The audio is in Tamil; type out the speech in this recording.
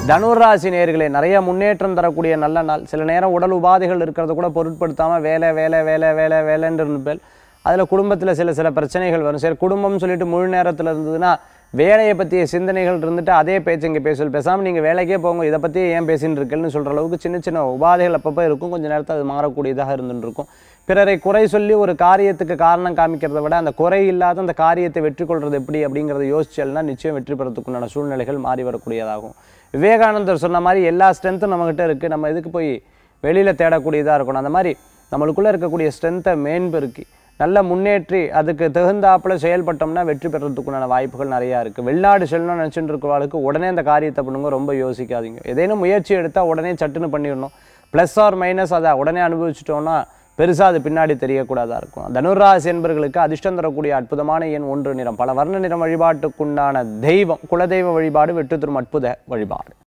தனுராசி நேர்களே நிறைய முன்னேற்றம் தரக்கூடிய நல்ல நாள் சில நேரம் உடல் உபாதைகள் இருக்கிறத கூட பொருட்படுத்தாமல் வேலை வேலை வேலை வேலை வேலைன்னு இருப்பேன் அதில் குடும்பத்தில் சில சில பிரச்சனைகள் வரும் சரி குடும்பம்னு சொல்லிட்டு முழு நேரத்தில் இருந்ததுன்னா வேலையை பற்றிய சிந்தனைகள் இருந்துட்டு அதே பேச்சு இங்கே பேசல் பேசாமல் நீங்கள் வேலைக்கே போங்க இதை பற்றி ஏன் பேசின்னு இருக்கேன்னு சொல்கிற அளவுக்கு சின்ன சின்ன உபாதைகள் அப்பப்போ இருக்கும் கொஞ்சம் நேரத்தில் அது மாறக்கூடியதாக இருந்துட்டு இருக்கும் பிறரை குறை சொல்லி ஒரு காரியத்துக்கு காரணம் காமிக்கிறத விட அந்த குறை இல்லாத அந்த காரியத்தை வெற்றி கொள்வது எப்படி அப்படிங்கிறத யோசிச்சல்னா நிச்சயம் வெற்றி பெறத்துக்குண்டான சூழ்நிலைகள் மாறி வரக்கூடியதாகும் விவேகானந்தர் சொன்ன மாதிரி எல்லா ஸ்ட்ரென்த்தும் நம்மகிட்ட இருக்குது நம்ம இதுக்கு போய் வெளியில் தேடக்கூடியதாக இருக்கணும் அந்த மாதிரி நம்மளுக்குள்ளே இருக்கக்கூடிய ஸ்ட்ரென்த்தை மேம்பெருக்கி நல்ல முன்னேற்றி அதுக்கு தகுந்தாப்புல செயல்பட்டோம்னா வெற்றி பெறதுக்குண்டான வாய்ப்புகள் நிறையா இருக்குது வெளிநாடு செல்லணும்னு நினச்சிட்டு இருக்கிறவங்களுக்கு உடனே அந்த காரியத்தை பண்ணுங்க ரொம்ப யோசிக்காதீங்க ஏதேனும் முயற்சி எடுத்தால் உடனே சட்டுன்னு பண்ணிடணும் ப்ளஸ் ஆர் மைனஸ் அதை உடனே அனுபவிச்சிட்டோம்னா பெருசாக அது பின்னாடி தெரியக்கூடாதா இருக்கும் தனுராசி என்பர்களுக்கு அதிர்ஷ்டம் தரக்கூடிய அற்புதமான எண் ஒன்று நிறம் பல வர்ண நிறம் வழிபாட்டுக்குண்டான தெய்வம் குலதெய்வ வழிபாடு வெற்றி தரும் அற்புத வழிபாடு